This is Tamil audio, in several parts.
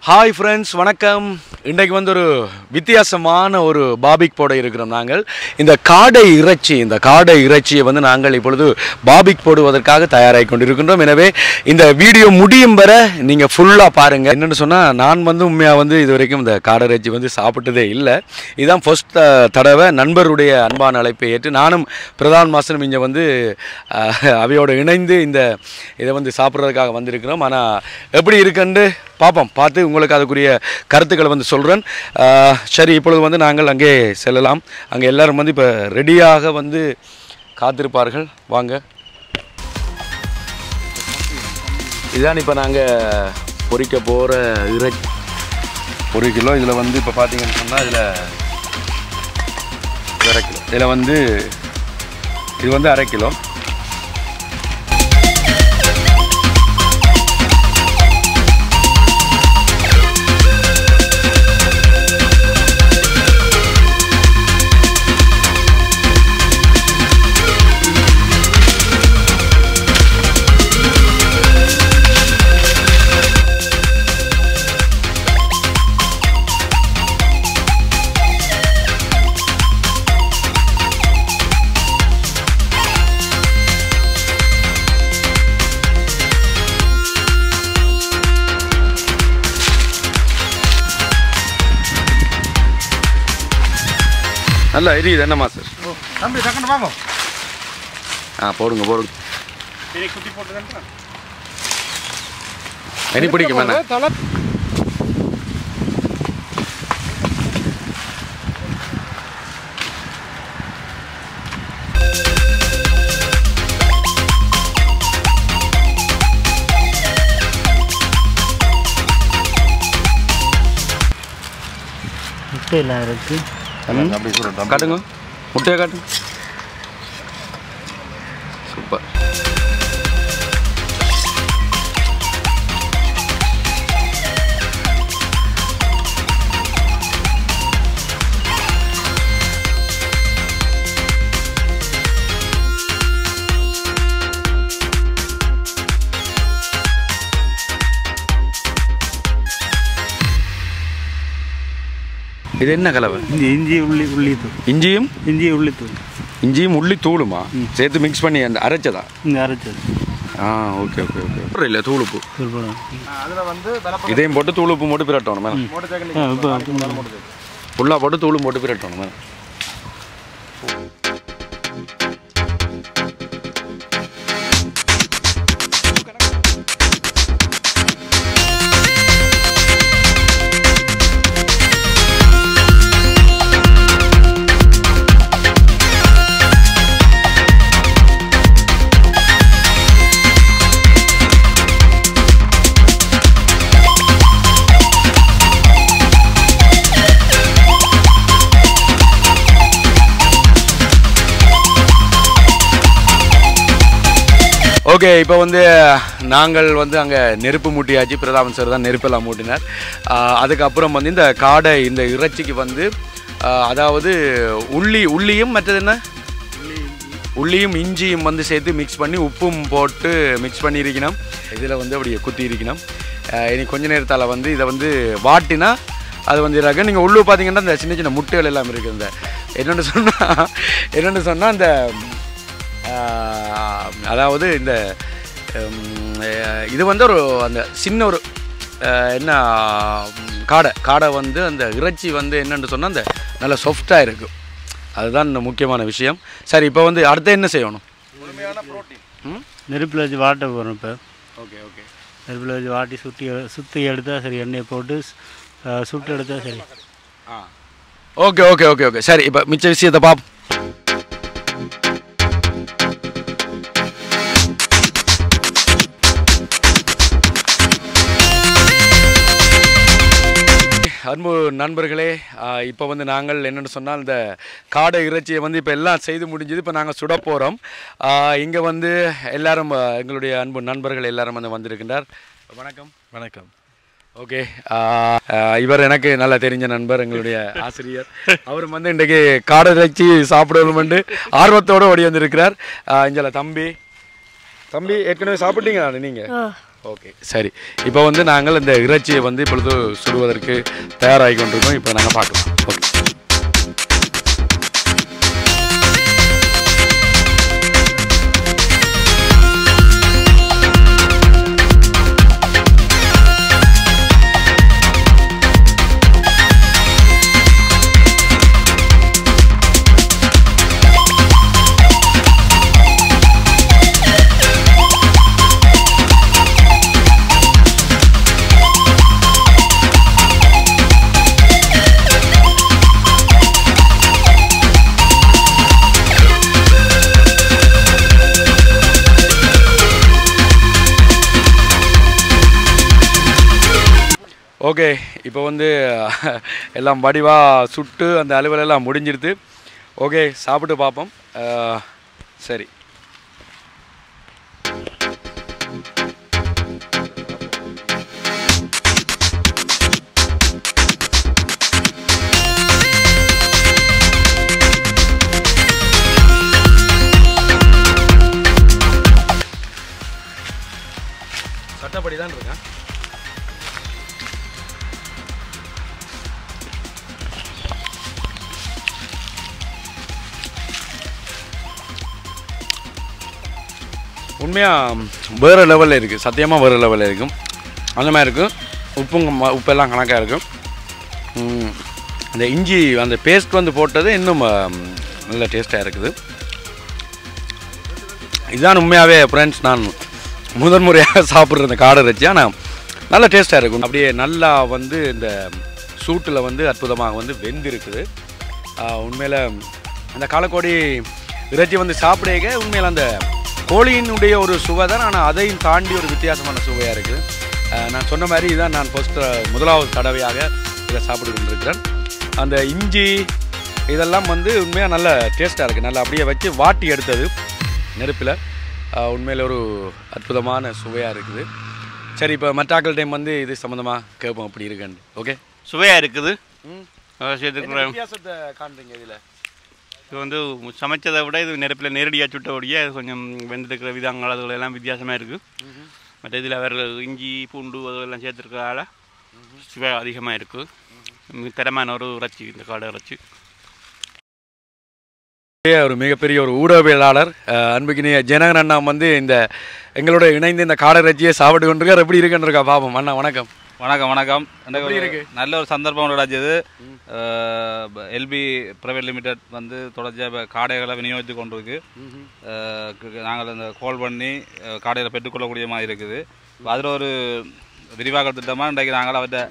ஹாய் ஃப்ரெண்ட்ஸ் வணக்கம் இன்றைக்கு வந்து ஒரு வித்தியாசமான ஒரு பாபிக் போட இருக்கிறோம் நாங்கள் இந்த காடை இறைச்சி இந்த காடை இறைச்சியை வந்து நாங்கள் இப்பொழுது பாபிக் போடுவதற்காக தயாராகி கொண்டிருக்கின்றோம் எனவே இந்த வீடியோ முடியும் வரை நீங்கள் ஃபுல்லாக பாருங்கள் என்னென்னு சொன்னால் நான் வந்து உண்மையாக வந்து இது வரைக்கும் இந்த காடை இறைச்சி வந்து சாப்பிட்டதே இல்லை இதுதான் ஃபர்ஸ்ட் தடவை நண்பருடைய அன்பான அழைப்பை ஏற்று நானும் பிரதான் மாசனும் இங்கே வந்து அஹ், அவையோடு இணைந்து இந்த இதை வந்து சாப்பிட்றதுக்காக வந்திருக்கிறோம் ஆனால் எப்படி இருக்குன்னு பார்ப்போம் பார்த்து உங்களுக்கு அதுக்குரிய கருத்துக்களை வந்து சொல்கிறேன் சரி இப்பொழுது வந்து நாங்கள் அங்கே செல்லலாம் அங்கே எல்லாரும் வந்து இப்போ ரெடியாக வந்து காத்திருப்பார்கள் வாங்க இதுதான் இப்போ நாங்கள் பொரிக்க போகிற இறைச்சி ஒரு கிலோ இதில் வந்து இப்போ பார்த்தீங்கன்னு சொன்னால் இதில் அரை கிலோ இதில் வந்து இது வந்து அரை கிலோ நல்லா எரியுது என்ன மாஸ்டர் தம்பி டக்குன்னு வாங்க ஆ போடுங்க போடுங்க பெரிய குட்டி போட்டுதான் எரி பிடிக்கும் என்ன தலை முட்டையெல்லாம் இருக்கு அப்படி சொல்லிட்டோம் காட்டுங்க முட்டையை காட்டுங்க சூப்பர் இது என்ன கலவை இஞ்சி இஞ்சி உள்ளி உள்ளித்தூள் இஞ்சியும் இஞ்சி உள்ளித்தூள் இஞ்சியும் உள்ளி தூளுமா சேர்த்து மிக்ஸ் பண்ணி அந்த அரைச்சதா இங்கே அரைச்சது ஆ ஓகே ஓகே ஓகே இல்லை தூளுப்பு தூள் போடும் அதில் வந்து பலப்ப இதையும் போட்டு தூளுப்பு போட்டு பிரட்டணும் மேடம் மூட்டை ஆ தேக்கணும் இப்போ ஃபுல்லாக போட்டு தூளும் போட்டு பிரட்டணும் மேடம் ஓகே இப்போ வந்து நாங்கள் வந்து அங்கே நெருப்பு மூட்டியாச்சு பிரதாபன் சார் தான் நெருப்பெல்லாம் மூட்டினார் ஆஹ் அதுக்கப்புறம் வந்து இந்த காடை இந்த இறைச்சிக்கு வந்து ஆஹ் அதாவது உள்ளி உள்ளியும் மற்றது என்ன உள்ளியும் இஞ்சியும் வந்து சேர்த்து மிக்ஸ் பண்ணி உப்பும் போட்டு மிக்ஸ் பண்ணியிருக்கணும் இதில் வந்து அப்படியே குத்தி இருக்கணும் ஆஹ் இனி கொஞ்ச நேரத்தால் வந்து இதை வந்து வாட்டினா அது வந்து இதாக நீங்கள் உள்ளே பார்த்தீங்கன்னா இந்த சின்ன சின்ன முட்டைகள் எல்லாம் இருக்குது இந்த என்னென்னு சொன்னால் என்னென்னு சொன்னால் இந்த ஆஹ் அதாவது இந்த உம், அஹ் இது வந்து ஒரு அந்த சின்ன ஒரு அஹ், என்ன உம், காடை காடை வந்து அந்த இறைச்சி வந்து என்னன்னு சொன்னால் அந்த நல்ல சாஃப்டாக இருக்கும் அதுதான் இந்த முக்கியமான விஷயம் சரி இப்போ வந்து அடுத்து என்ன செய்யணும் முழுமையான புரோட்டீன் ம் நெருப்பில் வச்சு வாட்ட போகிறோம் இப்போ ஓகே ஓகே நெருப்பில் வச்சு வாட்டி சுட்டி எடு- சுற்றி எடுத்தால் சரி எண்ணெயை போட்டு ஆ, சுட்டு எடுத்தால் சரி ஆ ஓகே ஓகே ஓகே ஓகே சரி இப்போ மிச்ச விஷயத்தை பாப் அன்பு நண்பர்களே இப்போ வந்து நாங்கள் என்னென்னு சொன்னால் இந்த காடை இறைச்சியை வந்து இப்போ எல்லாம் செய்து முடிஞ்சது இப்போ நாங்கள் சுட போகிறோம் இங்கே வந்து எல்லாரும் ஆ, எங்களுடைய அன்பு நண்பர்கள் எல்லாரும் வந்து வந்திருக்கின்றார் வணக்கம் வணக்கம் ஓகே இவர் எனக்கு நல்லா தெரிஞ்ச நண்பர் எங்களுடைய ஆசிரியர் அவர் வந்து இன்றைக்கு காடை இறைச்சி சாப்பிடணுமெண்டு ஆர்வத்தோடு ஓடி வந்திருக்கிறார் இங்கே தம்பி தம்பி ஏற்கனவே சாப்பிட்டீங்களா நீங்கள் ஓகே சரி இப்போ வந்து நாங்கள் இந்த இறைச்சியை வந்து இப்பொழுது சுடுவதற்கு தயாராகி கொண்டிருக்கோம் இப்போ நாங்கள் பார்க்கலாம் ஓகே ஓகே இப்போ வந்து எல்லாம் வடிவாக சுட்டு அந்த அலுவலெல்லாம் முடிஞ்சிருது ஓகே சாப்பிட்டு பார்ப்போம் அஹ், சரி சட்டப்படி தான் இருக்கேன் உண்மையாக வேறு லெவலில் இருக்குது சத்தியமாக வேறு லெவலில் இருக்கும் அந்த மாதிரி இருக்கும் உப்புங்க ம- உப்பெல்லாம் கணக்காக இருக்கும் ம், அந்த இஞ்சி அந்த பேஸ்ட் வந்து போட்டது இன்னும் ம், நல்ல டேஸ்ட்டாக இருக்குது இதுதான் உண்மையாகவே ஃப்ரெண்ட்ஸ் நான் முதன் முறையாக சாப்பிட்ற இந்த காடை இறைச்சி ஆனால் நல்ல டேஸ்ட்டாக இருக்கும் அப்படியே நல்லா வந்து இந்த சூட்டில் வந்து அற்புதமாக வந்து வெந்திருக்குது உண்மையில் அந்த காலக்கோடி இறைச்சி வந்து சாப்பிடக உண்மையில் அந்த கோழியினுடைய ஒரு சுவை தான் ஆனால் அதையும் தாண்டி ஒரு வித்தியாசமான சுவையாக இருக்குது ஆஹ் நான் சொன்ன மாதிரி இதுதான் நான் ஃபஸ்ட்டு முதலாவது தடவையாக இதை சாப்பிட்டு கொண்டிருக்கிறேன் அந்த இஞ்சி இதெல்லாம் வந்து உண்மையாக நல்ல டேஸ்ட்டாக இருக்குது நல்லா அப்படியே வச்சு வாட்டி எடுத்தது நெருப்பில் உண்மையில் ஒரு அற்புதமான சுவையாக இருக்குது சரி இப்போ மற்றாக்கள் டைம் வந்து இது சம்மந்தமாக கேட்போம் அப்படி இருக்குன்னு ஓகே சுவையாக இருக்குது ம் சேர்த்துக்கிற வித்தியாசத்தை காண்றீங்க இதில் இது வந்து சமைச்சதை விட இது நெருப்பில் நேரடியாக சுட்டபடியே அது கொஞ்சம் வெந்திருக்கிற விதங்கள் அதுகள் எல்லாம் வித்தியாசமாக இருக்குது மற்ற இதில் வேறு இஞ்சி பூண்டு அதெல்லாம் சேர்த்துருக்கிறதால சுவை அதிகமாக இருக்குது தரமான ஒரு இறைச்சி இந்த காடை இறைச்சி ஒரு மிகப்பெரிய ஒரு ஊடகவியலாளர் அஹ், அன்புக்கினிய ஜனகன் அண்ணா வந்து இந்த எங்களோட இணைந்து இந்த காடை இறைச்சியை சாப்பிட்டு கொண்டிருக்கார் எப்படி இருக்குன்றக்கா பாப்போம் அண்ணா வணக்கம் வணக்கம் வணக்கம் எனக்கு எப்படி ஒரு இருக்கு? நல்ல ஒரு சந்தர்ப்பம் கிடைச்சது எல்பி பிரைவேட் லிமிடெட் வந்து தொடர்ச்சியாக இப்போ காடைகளை விநியோகித்து கொண்டிருக்கு அஹ், கு- நாங்கள் இந்த கால் பண்ணி அஹ், காடைகளை பெற்றுக்கொள்ளக்கூடிய மாதிரி இருக்குது அதில் ஒரு விரிவாக்க திட்டமாக இன்றைக்கு நாங்கள் அவற்றை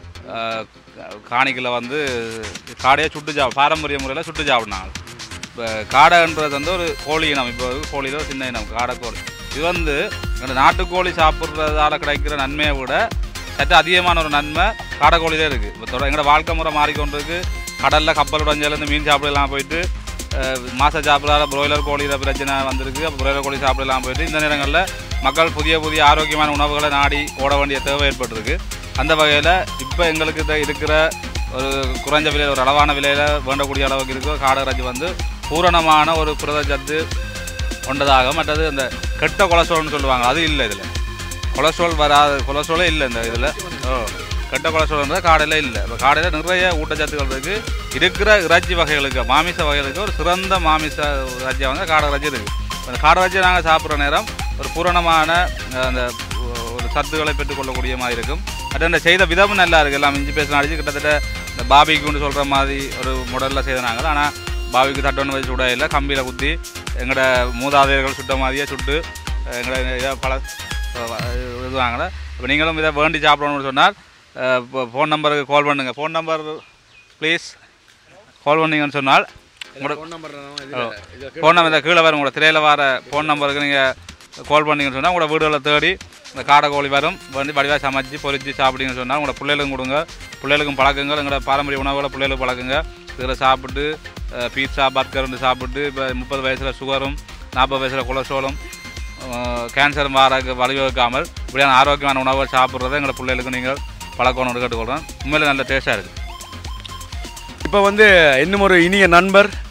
காணிக்கில் வந்து காடையை சுட்டு ஜா பாரம்பரிய முறையில் சுட்டு சாப்பிட்னாங்க இப்போ காடைன்றது வந்து ஒரு கோழி இனம் இப்போ கோழியில் ஒரு சின்ன இனம் காடை கோழி இது வந்து இந்த நாட்டுக்கோழி சாப்பிட்றதால கிடைக்கிற நன்மையை விட சற்று அதிகமான ஒரு நன்மை காடைக்கோழிலே இருக்குது இப்போ தொட எங்களோட வாழ்க்கை முறை மாறிக்கொண்டிருக்கு கடலில் கப்பல் உடஞ்சலேருந்து மீன் சாப்பிடலாம் போயிட்டு அஹ், மாச சாப்பிடாத பிராய்லர் கோழியில் பிரச்சனை வந்திருக்கு அப்போ பிராய்லர் கோழி சாப்பிடலாம் போயிட்டு இந்த நேரங்களில் மக்கள் புதிய புதிய ஆரோக்கியமான உணவுகளை நாடி ஓட வேண்டிய தேவை ஏற்பட்டிருக்கு அந்த வகையில் இப்போ எங்களுக்கு இந்த இருக்கிற ஒரு குறைஞ்ச விலையில் ஒரு அளவான விலையில் வேண்டக்கூடிய அளவுக்கு இருக்கிற காடை இறைச்சி வந்து பூரணமான ஒரு புரதச்சத்து கொண்டதாக மற்றது இந்த கெட்ட கொலஸ்ட்ரால்னு சொல்லுவாங்க அது இல்லை இதில் கொலஸ்ட்ரால் வராத கொலஸ்ட்ராலே இல்லை இந்த இதில் ஓ கெட்ட கொலஸ்ட்ரால்ன்றது காடையில் இல்லை இப்போ காடையில் நிறைய ஊட்டச்சத்துக்கள் இருக்குது இருக்கிற இறைச்சி வகைகளுக்கு மாமிச வகைகளுக்கு ஒரு சிறந்த மாமிச இறைச்சியாக வந்து காடை இறைச்சி இருக்குது அந்த காடை இறைச்சி நாங்கள் சாப்பிட்ற நேரம் ஒரு பூரணமான அஹ், அந்த ஒரு சத்துக்களை பெற்றுக்கொள்ளக்கூடிய மாதிரி இருக்கும் அது அந்த செய்த விதமும் நல்லா இருக்குது எல்லாம் இஞ்சி பேச அடிச்சு கிட்டத்தட்ட இந்த பாபிக்குன்னு சொல்கிற மாதிரி ஒரு முடலில் செய்தாங்க ஆனால் பாவிக்கு தட்டொன்று வச்சு சுட இல்லை கம்பியில் குத்தி எங்களோட மூதாதையர்கள் சுட்ட மாதிரியே சுட்டு எங்களை இதை பல இதுவாங்கள இப்போ நீங்களும் இதை வேண்டி சாப்பிடணும்னு சொன்னால் ஃபோன் நம்பருக்கு கால் பண்ணுங்கள் ஃபோன் நம்பர் ப்ளீஸ் கால் பண்ணீங்கன்னு சொன்னால் உங்களோட ஃபோன் நம்பர் ஃபோன் நம்பர் இந்த கீழே வரும் உங்களோட திரையில் வர ஃபோன் நம்பருக்கு நீங்கள் கால் பண்ணீங்கன்னு சொன்னால் உங்களோட வீடுகளை தேடி இந்த காடை கோழி வரும் வந்து வடிவாக சமைச்சு பொரிச்சு சாப்பிட்டீங்கன்னு சொன்னால் உங்களோட பிள்ளைகளுக்கும் கொடுங்க பிள்ளைகளுக்கும் பழக்குங்க எங்களோட பாரம்பரிய உணவுகளை பிள்ளைகளுக்கு பழக்குங்க இதில் சாப்பிட்டு பீட்சா பர்கர்னு சாப்பிட்டு இப்போ முப்பது வயசில் சுகரும் நாற்பது வயசில் கொலஸ்ட்ராலும் கேன்சரும் வாரக்கு வழிவகுக்காமல் இப்படியான ஆரோக்கியமான உணவுகள் சாப்பிட்றதை எங்களோட பிள்ளைகளுக்கு நீங்கள் பழக்கணும்னு கேட்டுக்கொள்கிறேன் உண்மையிலே நல்ல டேஸ்ட்டாக இருக்குது இப்போ வந்து இன்னும் ஒரு இனிய நண்பர்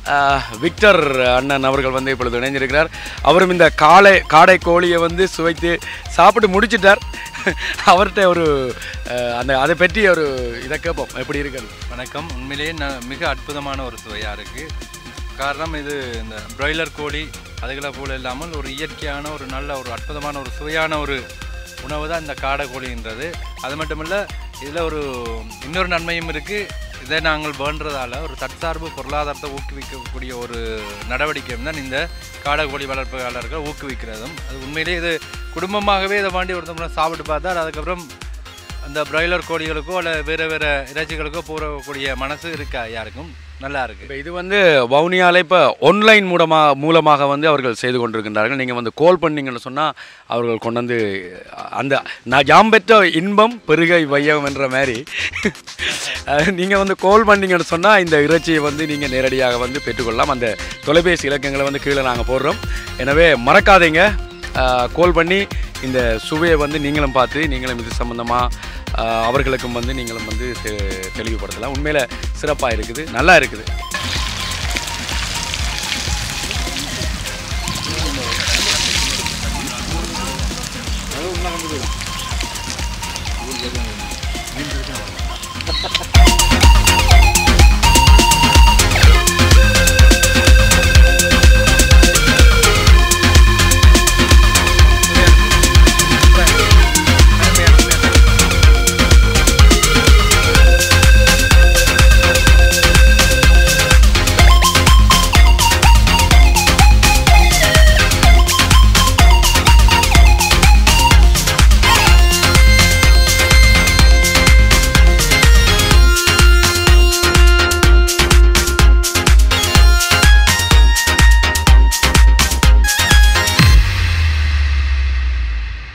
ஆஹ், விக்டர் அண்ணன் அவர்கள் வந்து இப்பொழுது இணைஞ்சிருக்கிறார் அவரும் இந்த காளை காடை கோழியை வந்து சுவைத்து சாப்பிட்டு முடிச்சிட்டார் அவர்கிட்ட ஒரு ஆஹ், அந்த அதை பற்றி ஒரு இதை கேட்போம் எப்படி இருக்கிறது வணக்கம் உண்மையிலேயே ந மிக அற்புதமான ஒரு சுவையாக இருக்குது காரணம் இது இந்த பிராய்லர் கோழி அதுகளை போல இல்லாமல் ஒரு இயற்கையான ஒரு நல்ல ஒரு அற்புதமான ஒரு சுவையான ஒரு உணவு தான் இந்த காடை கோழின்றது அது மட்டும் இல்லை இதில் ஒரு இன்னொரு நன்மையும் இருக்குது இதை நாங்கள் வேண்டுறதால ஒரு தற்சார்பு பொருளாதாரத்தை ஊக்குவிக்கக்கூடிய ஒரு நடவடிக்கையும் தான் இந்த காடை கோழி வளர்ப்பாளர்கள் ஊக்குவிக்கிறதும் அது உண்மையிலேயே இது குடும்பமாகவே இதை வாண்டி ஒருத்தவங்க சாப்பிட்டு பார்த்தா அதுக்கப்புறம் அந்த பிராய்லர் கோழிகளுக்கோ அல்ல வேறு வேறு இறைச்சிகளுக்கோ போகக்கூடிய மனசு இருக்கா யாருக்கும் நல்லா இருக்கு இப்போ இது வந்து வவுனியால இப்போ ஆன்லைன் மூலமாக மூலமாக வந்து அவர்கள் செய்து கொண்டிருக்கின்றார்கள் நீங்கள் வந்து கால் பண்ணீங்கன்னு சொன்னால் அவர்கள் கொண்டு வந்து அந்த நான் ஜாம் பெற்ற இன்பம் பெருகை வையம் என்ற மாதிரி நீங்கள் வந்து கால் பண்ணீங்கன்னு சொன்னால் இந்த இறைச்சியை வந்து நீங்கள் நேரடியாக வந்து பெற்றுக்கொள்ளலாம் அந்த தொலைபேசி இலக்கங்களை வந்து கீழே நாங்கள் போடுறோம் எனவே மறக்காதீங்க கால் பண்ணி இந்த சுவையை வந்து நீங்களும் பார்த்து நீங்களும் இது சம்மந்தமாக அவர்களுக்கும் வந்து நீங்களும் வந்து தெ- தெளிவுபடுத்தலாம் உண்மையில் சிறப்பாக இருக்குது நல்லா இருக்குது